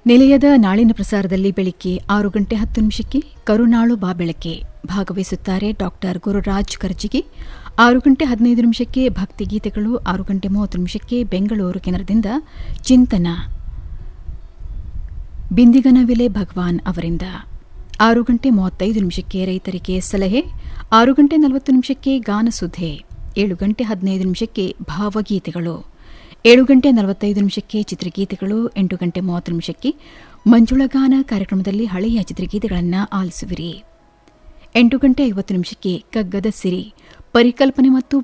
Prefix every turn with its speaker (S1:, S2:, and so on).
S1: ನಿಲಯದ ನಾಳಿನ ಪ್ರಸಾರದಲ್ಲಿ ಬೆಳಿಗ್ಗೆ ಆರು ಗಂಟೆ ಹತ್ತು ನಿಮಿಷಕ್ಕೆ ಕರುನಾಳು ಬಾ ಬೆಳಕೆ ಭಾಗವಹಿಸುತ್ತಾರೆ ಡಾಕ್ಟರ್ ಗುರುರಾಜ್ ಕರ್ಜಿಗಿ ಆರು ಗಂಟೆ ಹದಿನೈದು ನಿಮಿಷಕ್ಕೆ ಭಕ್ತಿಗೀತೆಗಳು ಆರು ಗಂಟೆ ಮೂವತ್ತು ನಿಮಿಷಕ್ಕೆ ಬೆಂಗಳೂರು ಕೇಂದ್ರದಿಂದ ಚಿಂತನ ಬಿಂದಿಗನವಿಲೆ ಭಗವಾನ್ ಅವರಿಂದ ಆರು ಗಂಟೆ ಮೂವತ್ತೈದು ನಿಮಿಷಕ್ಕೆ ರೈತರಿಗೆ ಸಲಹೆ ಆರು ಗಂಟೆ ನಲವತ್ತು ನಿಮಿಷಕ್ಕೆ ಗಾನಸುಧೆ ಏಳು ಗಂಟೆ ಹದಿನೈದು ನಿಮಿಷಕ್ಕೆ ಭಾವಗೀತೆಗಳು ಏಳು ಗಂಟೆ ನಲವತ್ತೈದು ನಿಮಿಷಕ್ಕೆ ಚಿತ್ರಗೀತೆಗಳು ಎಂಟು ಗಂಟೆ ಮೂವತ್ತು ನಿಮಿಷಕ್ಕೆ ಮಂಜುಳಗಾನ ಕಾರ್ಯಕ್ರಮದಲ್ಲಿ ಹಳೆಯ ಚಿತ್ರಗೀತೆಗಳನ್ನು ಆಲಿಸುವಿರಿ ಎಂಟು ಗಂಟೆ ಐವತ್ತು ನಿಮಿಷಕ್ಕೆ ಕಗ್ಗದ ಸಿರಿ ಪರಿಕಲ್ಪನೆ ಮತ್ತು